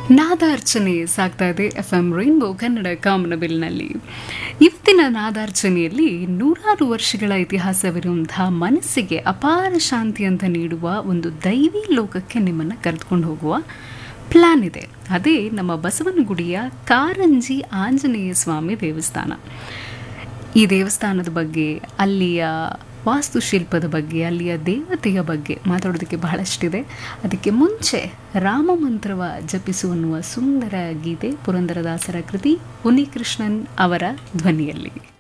ನಾದಾರ್ಚನೆ ಸಾಗ್ತಾ ಇದೆ F M rainbow Kannada ಕಾಮನಬಿಲ್ನಲ್ಲಿ ಇವತ್ತಿನ ನಾದಾರ್ಚನೆಯಲ್ಲಿ ನೂರಾರು ವರ್ಷಗಳ ಇತಿಹಾಸವಿರುವಂತಹ ಮನಸ್ಸಿಗೆ ಅಪಾರ ಶಾಂತಿ ಅಂತ ನೀಡುವ ಒಂದು ದೈವಿ ಲೋಕಕ್ಕೆ ನಿಮ್ಮನ್ನು ಕರೆದುಕೊಂಡು ಹೋಗುವ ಪ್ಲಾನ್ ಇದೆ ಅದೇ ನಮ್ಮ ಬಸವನಗುಡಿಯ ಕಾರಂಜಿ ಆಂಜನೇಯ ಸ್ವಾಮಿ ದೇವಸ್ಥಾನ ಈ ದೇವಸ್ಥಾನದ ಬಗ್ಗೆ ಅಲ್ಲಿಯ ವಾಸ್ತುಶಿಲ್ಪದ ಬಗ್ಗೆ ಅಲ್ಲಿಯ ದೇವತೆಯ ಬಗ್ಗೆ ಮಾತಾಡೋದಕ್ಕೆ ಬಹಳಷ್ಟಿದೆ ಅದಕ್ಕೆ ಮುಂಚೆ ರಾಮ ಮಂತ್ರವ ಜಪಿಸುವನ್ನುವ ಸುಂದರ ಗೀತೆ ಪುರಂದರದಾಸರ ಕೃತಿ ಉನ್ನಿಕೃಷ್ಣನ್ ಅವರ ಧ್ವನಿಯಲ್ಲಿ